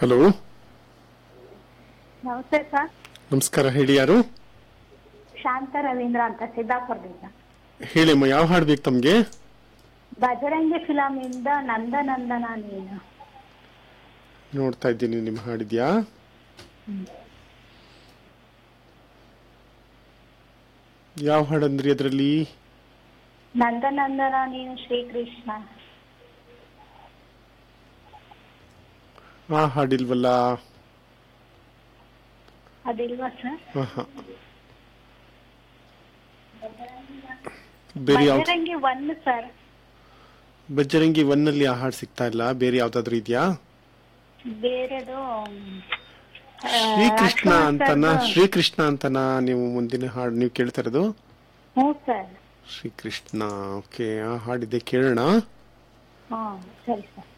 Hello ನಮಸ್ತೆ sir ನಮಸ್ಕಾರ ಹೇಳಿ ಯಾರು ಶಾಂತ ರವೀಂದ್ರ ಅಂತ ಸಿದ್ದಾಪುರದಿಂದ ಹೇಳಿಮ್ಮ ಯಾವ ಹಾಡು ಬೇಕು ತಮ್ಗೆ ಬಜರಂಗಿ ಫಿಲಂ ಇಂದ ನಂದನಂದನ ನೀನು ನೋಡ್ತಾ ಇದ್ದೀನಿ ನಿಮ್ಮ ಹಾಡಿದ್ಯಾ ಯಾವ ಹಾಡಂದ್ರಿ ಅದರಲ್ಲಿ ನಂದನಂದನ ನೀನು ಶ್ರೀಕೃಷ್ಣ ಆ ಹಾಡಿಲ್ವಲ್ಲ ಅದಿಲ್ವಾ ಸರ್ ಆಹಾ. ಬೇರೆ ಯಾವ್ದು Bajrangi one sir Bajrangi one ಅಲ್ಲಿ ಆ ಹಾಡು ಸಿಗ್ತಾ ಇಲ್ಲ ಬೇರೆ ಯಾವ್ದಾದ್ರು ಇದೆಯಾ ಬೇರೆದು ಆ, ಶ್ರೀಕೃಷ್ಣ ರಾಜ್ಕುಮಾರ್ ಅಂತನ ಸರ್ದು- ಶ್ರೀಕೃಷ್ಣ ಅಂತನ ನೀವು ಮುಂದಿನ ಹಾಡು ನೀವು ಕೇಳ್ತಾ ಇರೋದು ಹ್ಞೂ ಸರ್ ಶ್ರೀಕೃಷ್ಣ ಓಕೆ ಆ ಹಾಡಿದೆ ಕೇಳೋಣ ಹ್ಞೂ ಸರಿ ಸರ್